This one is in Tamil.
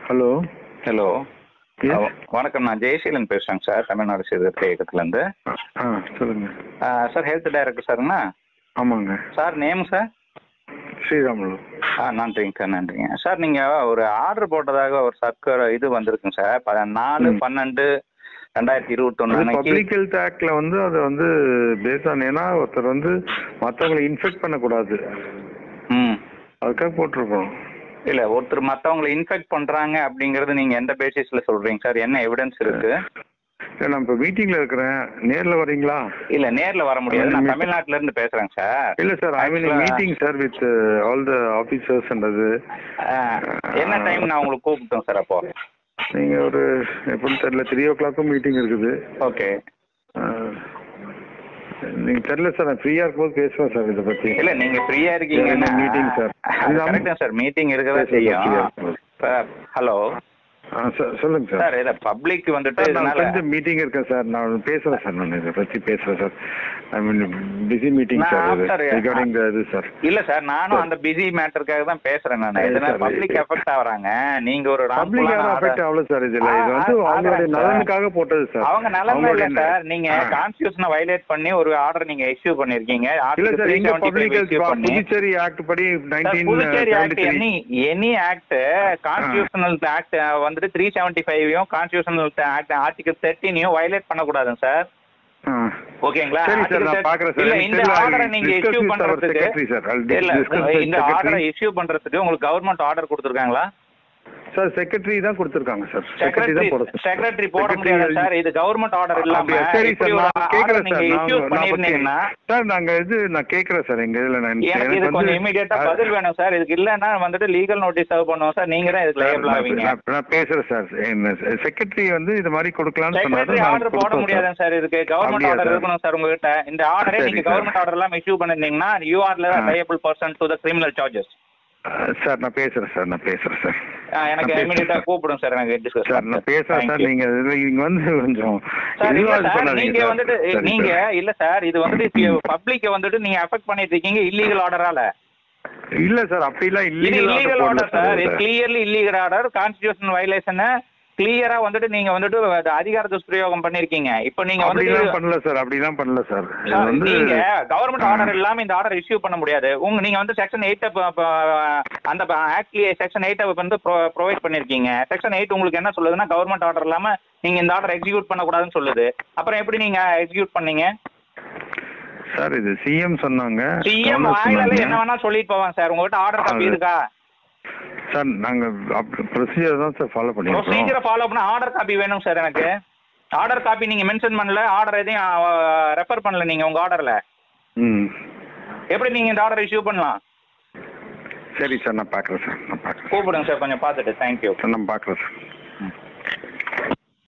Hello hello Yes. வணக்கம் நான் ஜெயசீலன் பேசுகிறேங்க சார் தமிழ்நாடு சீர்திருத்த இயக்கத்துலேருந்து ஆ சொல்லுங்க சார் ஹெல்த் டைரக்டர் சாருங்களா ஆமாங்க சார் நேம் சார் ஸ்ரீராமுலு ஆ நன்றிங்க சார் நன்றிங்க சார் நீங்கள் ஒரு ஆர்டர் போட்டதாக ஒரு சர்க்கர் இது வந்திருக்குங்க சார் ப- நாலு ம். பன்னெண்டு ரெண்டாயிரத்தி இருபத்தொன்று அன்னைக்கு பப்ளிக் ஹெல்த் ஆக்ட்ல வந்து அது வந்து பேஸ் ஆன் ஏன்னா ஒருத்தர் வந்து மற்றவங்களை இன்ஃபெக்ட் பண்ணக்கூடாது ம் அதுக்காக போட்டிருக்கோம் இல்லை ஒருத்தர் மற்றவங்களை இன்ஃபெக்ட் பண்ணுறாங்க அப்படிங்கிறது நீங்கள் எந்த பேசிஸில் சொல்கிறீங்க சார் என்ன எவிடன்ஸ் இருக்கு இல்லை நான் இப்போ மீட்டிங்ல இருக்கிறேன் நேர்ல வரீங்களா இல்லை நேரில் வர முடியாது நான் meet- தமிழ்நாட்டுல இருந்து பேசுகிறேங்க சார் இல்ல sir I mean Actually- meeting sir with all the officers அது ஆ, என்ன டைம் நான் உங்களுக்கு கூப்பிட்டோம் சார் அப்போ நீங்க ஒரு எப்படின்னு தெரியல த்ரீ ஓ கிளாக்கும் மீட்டிங் இருக்குது ஓகே ஆ, நீங்க தெரியல சார் நான் ஃப்ரீயா இருக்கும்போது பேசுவேன் சார் இதை பத்தி இல்ல நீங்க ஃப்ரீயா இருக்கீங்கன்னா இல்ல, meeting, sir. இது கரெக்ட் சார் மீட்டிங் இருக்கதான் பேசுங்க, free-ஆ செய்யும் இருக்கும்போது. ஹலோ ஆ, சார் சொல்லுங்க சார் சார் இத பப்ளிக் வந்துட்டு சார் நான் இதனால கொஞ்சம் மீட்டிங் இருக்கேன் சார் நான் பேசுறேன் சார் நான் இதை பத்தி பேசுறேன் sir I mean busy meeting நான் சார் இது after- ரிகார்டிங் இது சார் இல்ல சார் நானும் அந்த பிஸி மேட்டருக்காக தான் பேசுறேன் நான் சரி, இதனால sir. பப்ளிக் எஃபெக்ட் ஆகுறாங்க நீங்க ஒரு பப்ளிக் wrongful-ஆன யாரும் order- அஃபெக்ட் ஆகல சார் இதுல ஆ, இது வந்து ஆ, அவங்களுடைய ஆகுறாங்க, sir. நலனுக்காக போட்டது சார் அவங்க நிலைமை இல்ல அவங்களுடைய- சார் நீங்க ஆ. கான்ஸ்டியூஷனை வயலேட் பண்ணி ஒரு ஆர்டர் நீங்க இஷ்யூ பண்ணிருக்கீங்க இல்ல Article சார் எங்க 375 பப்ளிக் issue பண்ணி புதுச்சேரி ஆக்ட் படி sir, nineteen Puducherry act seventy any any act constitutional act வந்துட்டு த்ரீ செவன்டி ஃபைவையும் கான்ஸ்டியூஷனல் ஆக்ட் ஆர்டிகல் தேர்ட்டீனையும் வயலேட் பண்ணக்கூடாதுங்க சார் ஓகேங்களா சரி சார் Article நான் 30 பாக்குறேன் சார் இல்ல எனக்கு இந்த தெரியல, I ஆர்டரை will நீங்க discuss இஷ்யூ with our பண்றதுக்கு secretary, sir. I'll இல்ல discuss with இந்த secretary. ஆர்டரை இஷ்யூ பண்றதுக்கு உங்களுக்கு கவர்மெண்ட் ஆர்டர் கொடுத்துருக்காங்களா சார் செக்ரட்டரி தான் கொடுத்துருக்காங்க சார் செக்ரட்டரி செக்ரட்டரி தான் போட செக்ரட்டரி போட Secretary முடியாது எழுதி- சார் இது கவர்மெண்ட் ஆர்டர் இல்லாம அப்படியா? சரி இப்படி சார் ஒரு நான் ஆர்டர் கேட்கறேன் நீங்க சார் இஷ்யூ நான் நான் பண்ணிருந்தீங்கன்னா பத்தி- சார் நாங்க இது நான் கேட்கறேன் சார் எங்க இதுல நான் எனக்கு இது கொஞ்சம் இமீடியட்டா பதில் வேணும் சார் இதுக்கு இல்லன்னா வந்துட்டு லீகல் நோட்டீஸ் சர்வ் பண்ணுவோம் சார் நீங்க தான் இதுக்கு லேபிள் ஆவீங்க நான் நான் பேசுறேன் சார் செக்ரட்டரி வந்து இது மாதிரி கொடுக்கலாம்னு சொன்னாரு செக்ரட்டரி நான் ஆர்டர் போட கொடுத்தோம் முடியாதுங்க சார் இதுக்கு கவர்மெண்ட் அப்படியா ஆர்டர் சார்? இருக்கணும் சார் உங்ககிட்ட இந்த ஆர்டரே சரி நீங்க சார். கவர்மெண்ட் ஆர்டர் எல்லாம் இஷ்யூ பண்ணிருந்தீங்கன்னா you are ah. Liable person to the criminal charges ah sir நான் பேசுறேன் சார் நான் பேசுறேன் சார் எனக்கு நான் இமீடியட்டா பேசுறேன். கூப்பிடும் சார் எனக்கு டிஸ்கஸ் சார் நான் பேசுறேன் சார் நீங்க இதுல இங்க வந்து கொஞ்சம் சார் இல்ல இதுவா இது சார் பண்ணாதீங்க நீங்க சார். வந்துட்டு சரி, நீங்க சார். இல்ல சார் இது வந்துட்டு பப்ளிக்க வந்துட்டு நீங்க அஃபெக்ட் பண்ணிட்டு இருக்கீங்க இல்லீகல் ஆர்டரால இல்ல சார் அப்படிலாம் இது இல்லீகல் இல்லீகல் ஆர்டர் சார் இது clearly illegal order constitution violation கிளியரா வந்துட்டு நீங்க வந்துட்டு அது அதிகார துஷ்பிரயோகம் பண்ணிருக்கீங்க இப்போ நீங்க வந்துட்டு அப்படிலாம் பண்ணல சார் அப்படிலாம் பண்ணல சார் இது சார், வந்து நீங்க கவர்மெண்ட் ஆ. ஆர்டர் இல்லாம இந்த ஆர்டர் இஷ்யூ பண்ண முடியாது உங்க நீங்க வந்து செக்ஷன் எயிட் அந்த ஆக்ட்லயே செக்ஷன் எயிட் வந்து ப்ரொவைட் பண்ணிருக்கீங்க செக்ஷன் எயிட் உங்களுக்கு என்ன சொல்லுதுன்னா கவர்மெண்ட் ஆர்டர் இல்லாம நீங்க இந்த ஆர்டர் எக்ஸிக்யூட் பண்ணக்கூடாதுன்னு சொல்லுது அப்புறம் எப்படி நீங்க எக்ஸிக்யூட் பண்ணீங்க சார் இது சிஎம் சொன்னாங்க சிஎம் governor வாயிலால சொன்னாங்க. என்ன வேணா சொல்லிட்டு போவாங்க சார் உங்ககிட்ட ஆர்டர் காப்பி அது- இருக்கா சார் நாங்க ப்ரொசீஜர் தான் சார் ஃபாலோ பண்ணிருக்கோம் ப்ரொசீஜரை ஃபாலோ பண்ண ஆர்டர் காப்பி வேணும் சார் எனக்கு ஆர்டர் காப்பி நீங்க மென்ஷன் பண்ணல ஆர்டர் எதையும் ரெஃபர் பண்ணல நீங்க உங்க ஆர்டர்ல ம் எப்படி நீங்க இந்த ஆர்டர் இஷ்யூ பண்ணலாம் சரி சார் நான் பார்க்குறேன் சார் நான் பார்க்குறேன் கூப்பிடுங்க சார் கொஞ்சம் பார்த்துட்டு தேங்க்யூ சார் நான் பார்க்குறேன் சார் ம்